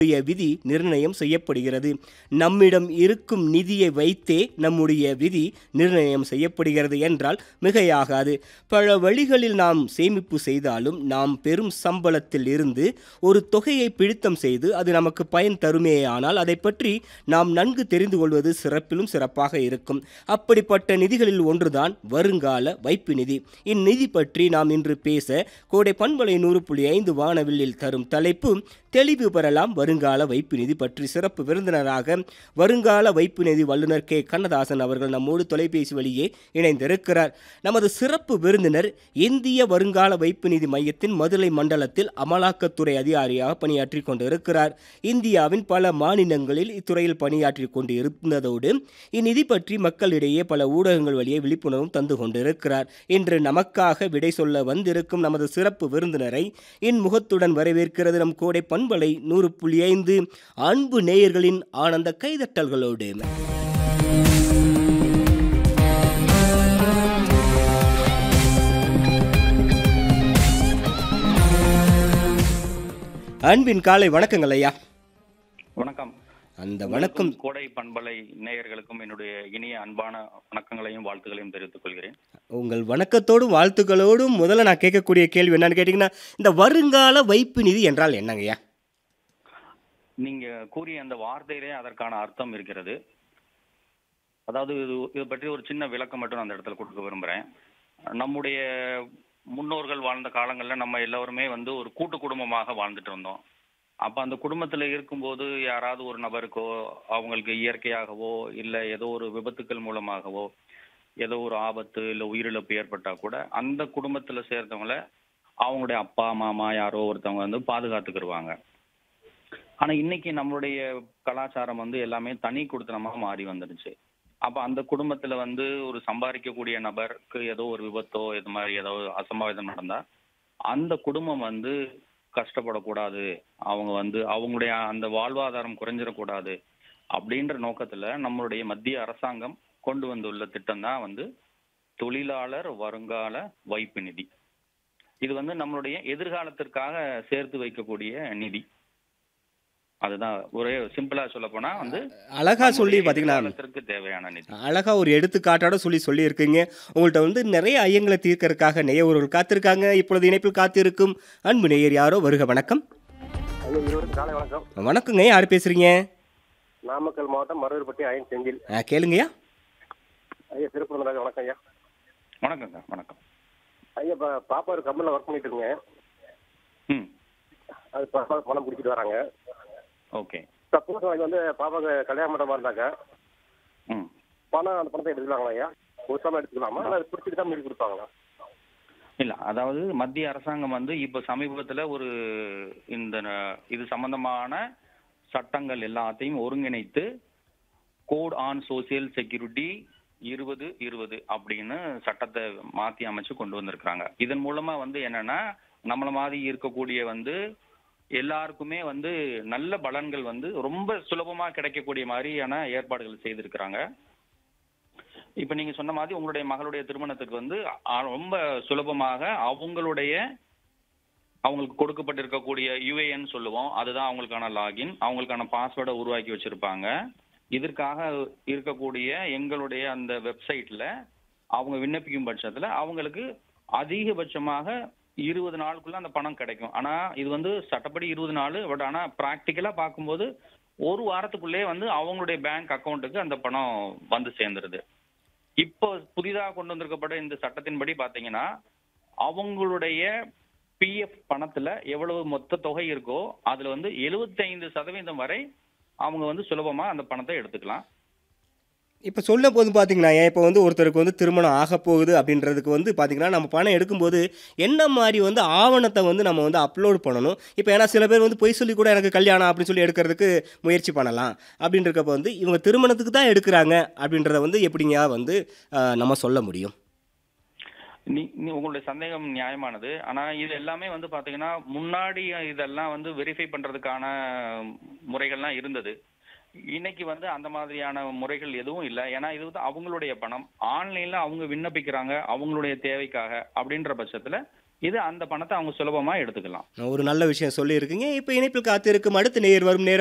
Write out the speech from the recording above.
நம்முடைய விதி நிர்ணயம் செய்யப்படுகிறது நம்மிடம் இருக்கும் நிதியை வைத்தே நம்முடைய விதி நிர்ணயம் செய்யப்படுகிறது என்றால் மிகையாகாது பல வழிகளில் நாம் சேமிப்பு செய்தாலும் நாம் பெரும் சம்பளத்தில் இருந்து ஒரு தொகையை பிடித்தம் செய்து அது நமக்கு பயன் தருமேயானால் அதை பற்றி நாம் நன்கு தெரிந்து கொள்வது சிறப்பிலும் சிறப்பாக இருக்கும் அப்படிப்பட்ட நிதிகளில் ஒன்றுதான் வருங்கால வைப்பு நிதி இந்நிதி பற்றி நாம் இன்று பேச கோடை பண்பலை நூறு புள்ளி ஐந்து வானவில்லில் தரும் தலைப்பு தெளிவு பெறலாம் வருங்கால வைப்பு நிதி பற்றி சிறப்பு விருந்தினராக வருங்கால வைப்பு நிதி வல்லுநர் கே கண்ணதாசன் அவர்கள் நம்மோடு தொலைபேசி வழியே இணைந்திருக்கிறார் நமது சிறப்பு விருந்தினர் இந்திய வருங்கால வைப்பு நிதி மையத்தின் மதுரை மண்டலத்தில் அமலாக்கத்துறை அதிகாரியாக பணியாற்றி கொண்டிருக்கிறார் இந்தியாவின் பல மாநிலங்களில் இத்துறையில் பணியாற்றி கொண்டு இருந்ததோடு இந்நிதி பற்றி மக்களிடையே பல ஊடகங்கள் வழியே விழிப்புணர்வும் தந்து கொண்டிருக்கிறார் இன்று நமக்காக விடை சொல்ல வந்திருக்கும் நமது சிறப்பு விருந்தினரை இன்முகத்துடன் வரவேற்கிறது நம் கோடை பண்பலை நூறு புள்ளி ஐந்து அன்பு நேயர்களின் ஆனந்த கைதட்டல்களோடு அன்பின் காலை வணக்கங்கள் ஐயா வணக்கம் அந்த வணக்கம் உங்களுக்கும் கோடை பண்பலை நேயர்களுக்கும் என்னுடைய இனிய அன்பான வணக்கங்களையும் வாழ்த்துக்களையும் தெரிவித்துக் கொள்கிறேன் உங்கள் வணக்கத்தோடும் வாழ்த்துக்களோடும் முதல்ல நான் கேட்கக்கூடிய கேள்வி என்னன்னு கேட்டிங்கன்னா இந்த வருங்கால வைப்பு நிதி என்றால் என்னங்கய்யா நீங்க கூறிய அந்த வார்த்தையிலே அதற்கான அர்த்தம் இருக்கிறது அதாவது இது இது பற்றி ஒரு சின்ன விளக்கம் மட்டும் நான் அந்த இடத்துல கொடுக்க விரும்புறேன் நம்முடைய முன்னோர்கள் வாழ்ந்த காலங்கள்ல நம்ம எல்லோருமே வந்து ஒரு கூட்டு குடும்பமாக வாழ்ந்துட்டு இருந்தோம் அப்ப அந்த குடும்பத்துல இருக்கும்போது யாராவது ஒரு நபருக்கோ அவங்களுக்கு இயற்கையாகவோ இல்ல ஏதோ ஒரு விபத்துக்கள் மூலமாகவோ ஏதோ ஒரு ஆபத்து இல்ல உயிரிழப்பு ஏற்பட்டா கூட அந்த குடும்பத்துல சேர்ந்தவங்கள அவங்களுடைய அப்பா மாமா யாரோ ஒருத்தவங்க வந்து பாதுகாத்துக்கிடுவாங்க ஆனா இன்னைக்கு நம்மளுடைய கலாச்சாரம் வந்து எல்லாமே தனி குடுத்தனமா மாறி வந்துடுச்சு அப்ப அந்த குடும்பத்துல வந்து ஒரு சம்பாதிக்கக்கூடிய நபருக்கு ஏதோ ஒரு விபத்தோ இது மாதிரி ஏதோ அசம்பாவிதம் நடந்தா அந்த குடும்பம் வந்து கஷ்டப்படக்கூடாது அவங்க வந்து அவங்களுடைய அந்த வாழ்வாதாரம் குறைஞ்சிடக்கூடாது அப்படின்ற நோக்கத்துல நம்மளுடைய மத்திய அரசாங்கம் கொண்டு வந்துள்ள திட்டம் தான் வந்து தொழிலாளர் வருங்கால வைப்பு நிதி இது வந்து நம்மளுடைய எதிர்காலத்திற்காக சேர்த்து வைக்கக்கூடிய நிதி அதுதான் ஒரே சிம்பிளா சொல்ல போனா வந்து அழகா சொல்லி நம்முடைய பார்த்தீங்கன்னா எதிர்காலத்திற்கு தேவையான நிதி அழகா ஒரு எடுத்துக்காட்டோட சொல்லி சொல்லியிருக்கீங்க உங்கள்கிட்ட வந்து நிறைய ஐயங்களை தீர்க்கறதுக்காக நேயவர்கள் காத்திருக்காங்க இப்பொழுது இணைப்பில் காத்திருக்கும் அன்பு நேயர் யாரோ வருக வணக்கம் ஐயா இருவருக்கும் காலை வணக்கம் வணக்கங்க யார் பேசுறீங்க நாமக்கல் மாவட்டம் மருவர்பட்டி அயன் செந்தில் ஆ, கேளுங்கய்யா ஐயா சிறப்பு விருந்தினராக வணக்கம் ஐயா வணக்கங்க வணக்கம் ஐயா இப்போ பாப்பா ஒரு கம்பெனியில் ஒர்க் பண்ணிட்டு இருங்க ம் அது பாப்பா பணம் பிடிச்சிட்டு வராங்க ஓகே சப்போஸ் நாளைக்கு வந்து பாப்பாவுக்கு கல்யாணம் பண்ணுற மாதிரி இருந்தாக்க ம் பணம் அந்த பணத்தை எடுத்துக்கலாங்களா ஐயா முழுசாம எடுத்துக்கலாமா இல்லை அது பிடிச்சிட்டு தான் மீதி கொடுப்பாங்களா இல்ல அதாவது மத்திய அரசாங்கம் வந்து இப்ப சமீபத்துல ஒரு இந்த ந- இது சம்பந்தமான சட்டங்கள் எல்லாத்தையும் ஒருங்கிணைத்து கோட் ஆன் சோசியல் செக்யூரிட்டி இருபது இருபது அப்படின்னு சட்டத்தை மாத்தி அமைச்சு கொண்டு வந்திருக்கிறாங்க இதன் மூலமா வந்து என்னன்னா நம்மள மாதிரி இருக்கக்கூடிய வந்து எல்லாருக்குமே வந்து நல்ல பலன்கள் வந்து ரொம்ப சுலபமா கிடைக்கக்கூடிய மாதிரியான ஏற்பாடுகள் செய்திருக்கிறாங்க இப்ப நீங்க சொன்ன மாதிரி உங்களுடைய மகளுடைய திருமணத்துக்கு வந்து அ- ரொம்ப சுலபமாக அவங்களுடைய அவங்களுக்கு கொடுக்கப்பட்டிருக்கக்கூடிய யுஏஎன் சொல்லுவோம் அதுதான் அவங்களுக்கான லாகின் அவங்களுக்கான பாஸ்வேர்டை உருவாக்கி வச்சிருப்பாங்க இதற்காக இருக்கக்கூடிய எங்களுடைய அந்த வெப்சைட்ல அவங்க விண்ணப்பிக்கும் பட்சத்துல அவங்களுக்கு அதிகபட்சமாக இருபது நாளுக்குள்ள அந்த பணம் கிடைக்கும் ஆனா இது வந்து சட்டப்படி இருபது நாள் பட் ஆனா பிராக்டிக்கலா பார்க்கும்போது ஒரு வாரத்துக்குள்ளே வந்து அவங்களுடைய பேங்க் அக்கௌண்ட்டுக்கு அந்த பணம் வந்து சேர்ந்துருது இப்போ புதிதாக கொண்டு வந்திருக்கப்பட்ட இந்த சட்டத்தின்படி பாத்தீங்கன்னா அவங்களுடைய பிஎஃப் பணத்துல எவ்வளவு மொத்த தொகை இருக்கோ அதுல வந்து 75% சதவீதம் வரை அவங்க வந்து சுலபமா அந்த பணத்தை எடுத்துக்கலாம் இப்போ சொல்ல போது பார்த்தீங்கன்னா ஏன் இப்போ வந்து ஒருத்தருக்கு வந்து திருமணம் ஆக போகுது அப்படின்றதுக்கு வந்து பார்த்தீங்கன்னா நம்ம பணம் எடுக்கும்போது என்ன மாதிரி வந்து ஆவணத்தை வந்து நம்ம வந்து அப்லோட் பண்ணணும் இப்போ ஏன்னா சில பேர் வந்து பொய் சொல்லி கூட எனக்கு கல்யாணம் அப்படின்னு சொல்லி எடுக்கிறதுக்கு முயற்சி பண்ணலாம் அப்படின்றக்கப்ப வந்து இவங்க திருமணத்துக்கு தான் எடுக்கிறாங்க அப்படின்றத வந்து எப்படிங்க வந்து ஆஹ், நம்ம சொல்ல முடியும் நீ நீ உங்களுடைய சந்தேகம் நியாயமானது ஆனா இது எல்லாமே வந்து பாத்தீங்கன்னா முன்னாடி இதெல்லாம் வந்து வெரிஃபை பண்றதுக்கான முறைகள்லாம் இருந்தது இன்னைக்கு வந்து அந்த மாதிரியான முறைகள் எதுவும் இல்லை ஏன்னா இது வந்து அவங்களுடைய பணம் ஆன்லைன்ல அவங்க விண்ணப்பிக்கிறாங்க அவங்களுடைய தேவைக்காக அப்படின்ற பட்சத்துல இது அந்த பணத்தை அவங்க சுலபமா எடுத்துக்கலாம் ஒரு நல்ல விஷயம் சொல்லியிருக்கீங்க இப்போ இணைப்பில் காத்திருக்கும் அடுத்த நேர் வரும் நேரம்